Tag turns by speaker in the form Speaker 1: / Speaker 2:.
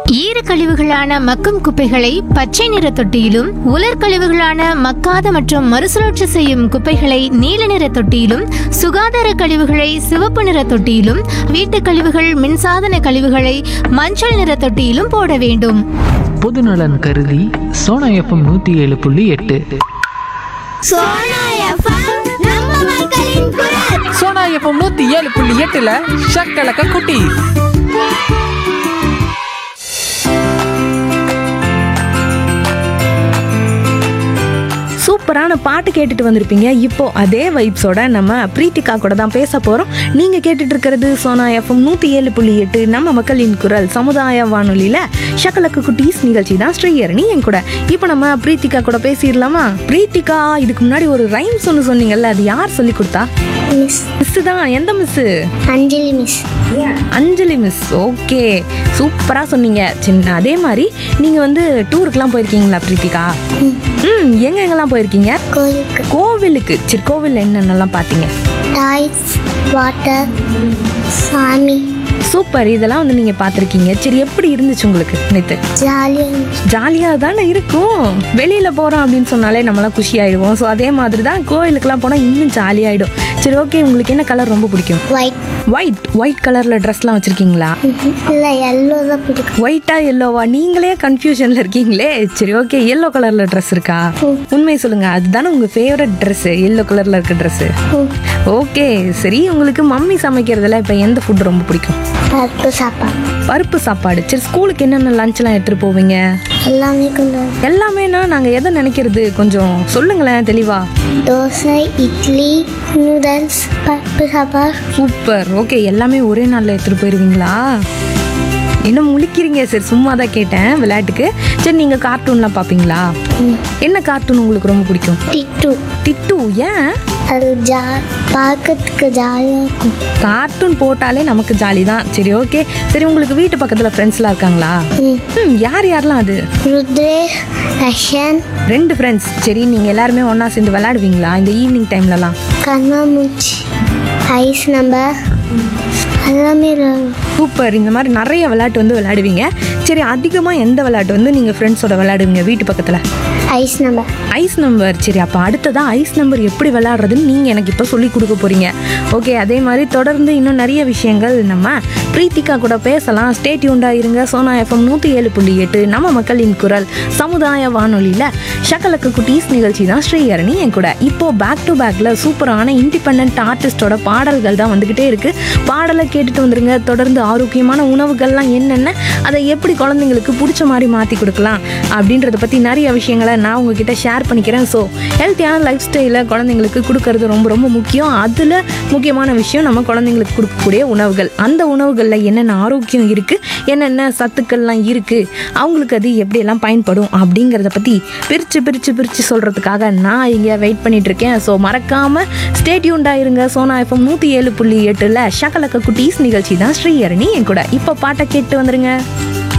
Speaker 1: ஈரக்கழிவுகளான மக்கும் குப்பைகளை பச்சை நிற தொட்டியிலும் உலர் கழிவுகளான மக்காத மற்றும் மறுசுழற்சி செய்யும் குப்பைகளை நீல நிற தொட்டியிலும் சுகாதார கழிவுகளை சிவப்பு நிற தொட்டியிலும் வீட்டுக் கழிவுகள் மின்சாதன கழிவுகளை மஞ்சள் நிற தொட்டியிலும் போட வேண்டும்
Speaker 2: பொதுநலன் கருதி சோனா எஃப்எம் நூற்றி ஏழு புள்ளி எட்டு
Speaker 3: சோனா எஃப்எம் நம்ம மக்களின் குரல்
Speaker 4: சோனா எஃப்எம் நூத்தி ஏழு புள்ளி எட்டுல ஷக்கலக்க குட்டி
Speaker 5: சூப்பரான பாட்டு கேட்டுட்டு வந்திருப்பீங்க இப்போ அதே வைப்ஸோட நம்ம பிரீத்திகா கூட தான் பேச போறோம் நீங்க கேட்டுட்டு இருக்கிறது சோனா எஃப்எம் நூத்தி ஏழு புள்ளி எட்டு நம்ம மக்களின் குரல் சமுதாய வானொலியில ஷக்கலக்கு குட்டீஸ் நிகழ்ச்சி தான் ஸ்ரீயரணி என் கூட இப்போ நம்ம பிரீத்திகா கூட பேசிடலாமா பிரீத்திகா இதுக்கு முன்னாடி ஒரு ரைம்ஸ் ஒன்று சொன்னீங்கல்ல அது யார் சொல்லி கொடுத்தா
Speaker 3: மிஸ்
Speaker 5: மிஸ் தான் எந்த miss
Speaker 3: Anjali miss
Speaker 5: Anjali miss okay சூப்பராக சொன்னீங்க சின்ன அதே மாதிரி நீங்கள் வந்து டூருக்குலாம் போயிருக்கீங்களா பிரீத்திகா ம் எங்க எங்கெல்லாம் போயிருக்கீங்க
Speaker 3: கோயிலுக்கு
Speaker 5: கோவிலுக்கு சரி கோவிலில் என்னென்னலாம் பார்த்தீங்க
Speaker 3: டாய்ஸ் வாட்டர் சாமி
Speaker 5: சூப்பர் இதெல்லாம் வந்து நீங்கள் பார்த்துருக்கீங்க சரி எப்படி இருந்துச்சு உங்களுக்கு நேற்று
Speaker 3: ஜாலியாக
Speaker 5: ஜாலியாக தானே இருக்கும் வெளியில் போகிறோம் அப்படின்னு சொன்னாலே நம்மளாம் குஷி ஆயிடுவோம் ஸோ அதே மாதிரி தான் கோயிலுக்குலாம் போனால் இன்னும் ஜாலியாகிடும் சரி ஓகே உங்களுக்கு என்ன கலர் ரொம்ப பிடிக்கும்
Speaker 3: ஒயிட்
Speaker 5: ஒயிட் ஒயிட் கலரில் ட்ரெஸ்லாம் வச்சுருக்கீங்களா
Speaker 3: இல்லை எல்லோ தான் பிடிக்கும்
Speaker 5: ஒயிட்டா எல்லோவா நீங்களே கன்ஃபியூஷன்ல இருக்கீங்களே சரி ஓகே எல்லோ கலர்ல ட்ரெஸ் இருக்கா உண்மை சொல்லுங்க அதுதானே உங்க ஃபேவரட் Dress எல்லோ கலர்ல இருக்க Dress ஓகே சரி உங்களுக்கு மம்மி சமைக்கிறதுல இப்போ எந்த ஃபுட் ரொம்ப பிடிக்கும்
Speaker 3: பருப்பு சாப்பாடு
Speaker 5: பருப்பு சாப்பாடு சரி ஸ்கூலுக்கு என்னென்ன லஞ்ச்லாம் எடுத்துட்டு போவீங்க
Speaker 3: எல்லாமே கொண்டு வரும்.
Speaker 5: எல்லாமேனா நாங்க எதை நினைக்கிறது கொஞ்சம் சொல்லுங்களேன் தெளிவா
Speaker 3: தோசை இட்லி நூடுல்ஸ் பருப்பு சாப்பாடு
Speaker 5: சூப்பர் ஓகே எல்லாமே ஒரே நாள்ல எடுத்துட்டு போயிருவீங்களா இன்னும் முழிக்கிறீங்க சரி சும்மா தான் கேட்டேன் விளையாட்டுக்கு சரி நீங்க கார்ட்டூன்லாம் பாப்பீங்களா என்ன கார்ட்டூன் உங்களுக்கு ரொம்ப பிடிக்கும்
Speaker 3: டிட்டு
Speaker 5: டிட்டு ஏன்
Speaker 3: அது ஜா பார்க்கறதுக்கு ஜாலியாக இருக்கும்
Speaker 5: கார்ட்டூன் போட்டாலே நமக்கு ஜாலி தான் சரி ஓகே சரி உங்களுக்கு வீட்டு பக்கத்துல ஃப்ரெண்ட்ஸ்லாம் இருக்காங்களா
Speaker 3: ம்.
Speaker 5: ம் யார் யாரெல்லாம் அது
Speaker 3: ருத்ரேஷ் ரஷன்
Speaker 5: ரெண்டு ஃப்ரெண்ட்ஸ் சரி நீங்க எல்லாருமே ஒண்ணா சேர்ந்து விளையாடுவீங்களா இந்த ஈவினிங் டைம்லலாம்
Speaker 3: கண்ணாமூச்சி ஐஸ் நம்பர் எல்லாமே விளையாடுவோம்.
Speaker 5: சூப்பர் இந்த மாதிரி நிறைய விளையாட்டு வந்து விளையாடுவீங்க சரி அதிகமாக எந்த விளையாட்டு வந்து நீங்கள் ஃப்ரெண்ட்ஸோட விளையாடுவீங்க வீட்டு பக்கத்தில்
Speaker 3: ஐஸ் நம்பர்
Speaker 5: ஐஸ் நம்பர் சரி அப்போ அடுத்ததான் ஐஸ் நம்பர் எப்படி விளையாடுறதுன்னு நீங்கள் எனக்கு இப்போ சொல்லி கொடுக்க போகிறீங்க ஓகே அதே மாதிரி தொடர்ந்து இன்னும் நிறைய விஷயங்கள் நம்ம பிரீத்திகா கூட பேசலாம் ஸ்டேட் யூண்டா இருங்க சோனா எஃப்எம் நூற்றி ஏழு புள்ளி எட்டு நம்ம மக்களின் குரல் சமுதாய வானொலியில் ஷக்கலக்கு குட்டீஸ் நிகழ்ச்சி தான் ஸ்ரீஹரணி என் கூட இப்போ பேக் டு பேக்கில் சூப்பரான இண்டிபெண்ட் ஆர்டிஸ்டோட பாடல்கள் தான் வந்துக்கிட்டே இருக்கு பாடலை கேட்டுட்டு வந்துருங்க தொடர்ந்து ஆரோக்கியமான உணவுகள்லாம் என்னென்ன அதை எப்படி குழந்தைங்களுக்கு பிடிச்ச மாதிரி மாற்றி கொடுக்கலாம் அப்படின்றத பற்றி நிறைய விஷயங்களை நான் உங்ககிட்ட ஷேர் பண்ணிக்கிறேன் ஸோ ஹெல்த்தியான லைஃப் ஸ்டைலை குழந்தைங்களுக்கு கொடுக்கறது ரொம்ப ரொம்ப முக்கியம் அதில் முக்கியமான விஷயம் நம்ம குழந்தைங்களுக்கு கொடுக்கக்கூடிய உணவுகள் அந்த உணவுகளில் என்னென்ன ஆரோக்கியம் இருக்குது என்னென்ன சத்துக்கள்லாம் இருக்குது அவங்களுக்கு அது எப்படியெல்லாம் பயன்படும் அப்படிங்கிறத பற்றி பிரித்து பிரித்து பிரித்து சொல்கிறதுக்காக நான் இங்கே வெயிட் பண்ணிட்டு இருக்கேன் ஸோ மறக்காமல் ஸ்டேட்யூண்டாக இருங்க சோனா எஃப்எம் நூற்றி ஏழு புள்ளி எட்டில் ஷகலக்க குட்டீஸ் நிகழ்ச்சி தான் ஸ்ரீஹரணி என் கூட இப்போ பாட்டை கேட்டு வந்துருங்க